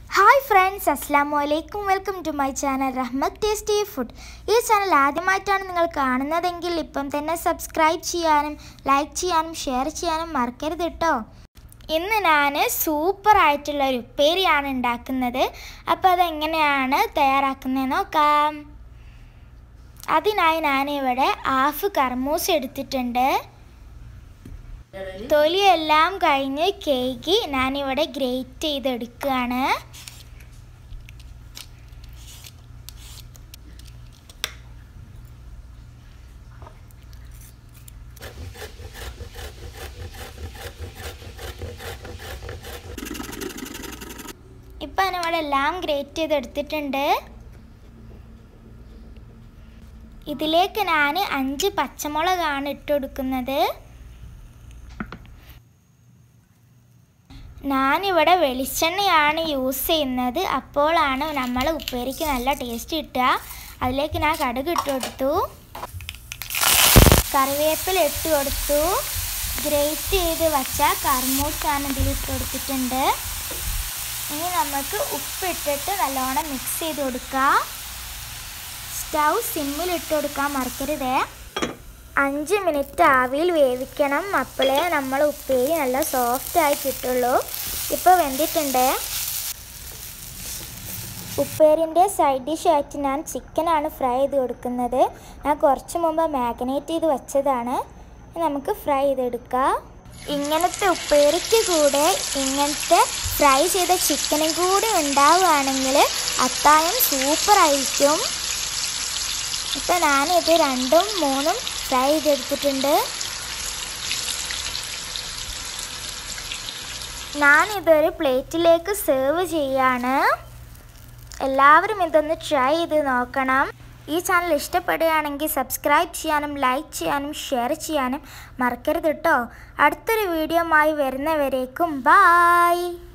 hi friends അസ്സാം വലൈക്കും welcome to my channel Rahmath tasty food ഈ ചാനൽ ആദ്യമായിട്ടാണ് നിങ്ങൾ കാണുന്നതെങ്കിൽ ഇപ്പം തന്നെ സബ്സ്ക്രൈബ് ചെയ്യാനും ലൈക്ക് ചെയ്യാനും ഷെയർ ചെയ്യാനും മറക്കരുത് കേട്ടോ ഇന്ന് ഞാൻ സൂപ്പർ ആയിട്ടുള്ള ഒരു ഉപ്പേരിയാണ് ഉണ്ടാക്കുന്നത് അപ്പോൾ അതെങ്ങനെയാണ് തയ്യാറാക്കുന്നതെന്ന് നോക്കാം അതിനായി ഞാനിവിടെ ഹാഫ് കർമൂസ് എടുത്തിട്ടുണ്ട് തൊലിയെല്ലാം കഴിഞ്ഞ് കേക്ക് ഞാനിവിടെ ഗ്രേറ്റ് ചെയ്തെടുക്കുകയാണ് ഇപ്പം ഞാനിവിടെ എല്ലാം ഗ്രേറ്റ് ചെയ്തെടുത്തിട്ടുണ്ട് ഇതിലേക്ക് ഞാൻ അഞ്ച് പച്ചമുളകാണ് ഇട്ട് കൊടുക്കുന്നത് ഞാനിവിടെ വെളിച്ചെണ്ണയാണ് യൂസ് ചെയ്യുന്നത് അപ്പോഴാണ് നമ്മൾ ഉപ്പേരിക്ക് നല്ല ടേസ്റ്റ് കിട്ടുക അതിലേക്ക് ഞാൻ കടുക് ഇട്ട് കൊടുത്തു കറിവേപ്പില ഇട്ട് കൊടുത്തു ഗ്രേറ്റ് ചെയ്ത് വച്ച കർമൂസാണ് ഇതിൽ ഇട്ട് കൊടുത്തിട്ടുണ്ട് ഇനി നമുക്ക് ഉപ്പിട്ടിട്ട് നല്ലോണം മിക്സ് ചെയ്ത് കൊടുക്കുക സ്റ്റൗ സിമ്മിൽ ഇട്ട് കൊടുക്കാൻ മറക്കരുതേ അഞ്ച് മിനിറ്റ് ആവിയിൽ വേവിക്കണം അപ്പോഴേ നമ്മൾ ഉപ്പേരി നല്ല സോഫ്റ്റായി കിട്ടുള്ളൂ ഇപ്പോൾ വെന്തിട്ടുണ്ട് ഉപ്പേരിൻ്റെ സൈഡ് ഡിഷ് ആയിട്ട് ഞാൻ ചിക്കനാണ് ഫ്രൈ ചെയ്ത് കൊടുക്കുന്നത് ഞാൻ കുറച്ച് മുമ്പ് മാഗ്നേറ്റ് ചെയ്ത് വെച്ചതാണ് നമുക്ക് ഫ്രൈ ചെയ്തെടുക്കാം ഇങ്ങനത്തെ ഉപ്പേരിക്ക് കൂടെ ഇങ്ങനത്തെ ഫ്രൈ ചെയ്ത ചിക്കനും കൂടി ഉണ്ടാവുകയാണെങ്കിൽ അത്താഴം സൂപ്പറായിരിക്കും ഇപ്പം ഞാനിത് രണ്ടും മൂന്നും ഫ്രൈ ചെയ്തെടുത്തിട്ടുണ്ട് ഞാനിതൊരു പ്ലേറ്റിലേക്ക് സെർവ് ചെയ്യാണ് എല്ലാവരും ഇതൊന്ന് ട്രൈ ചെയ്ത് നോക്കണം ഈ ചാനൽ ഇഷ്ടപ്പെടുകയാണെങ്കിൽ സബ്സ്ക്രൈബ് ചെയ്യാനും ലൈക്ക് ചെയ്യാനും ഷെയർ ചെയ്യാനും മറക്കരുത് കേട്ടോ അടുത്തൊരു വീഡിയോമായി വരുന്നവരേക്കും ബായ്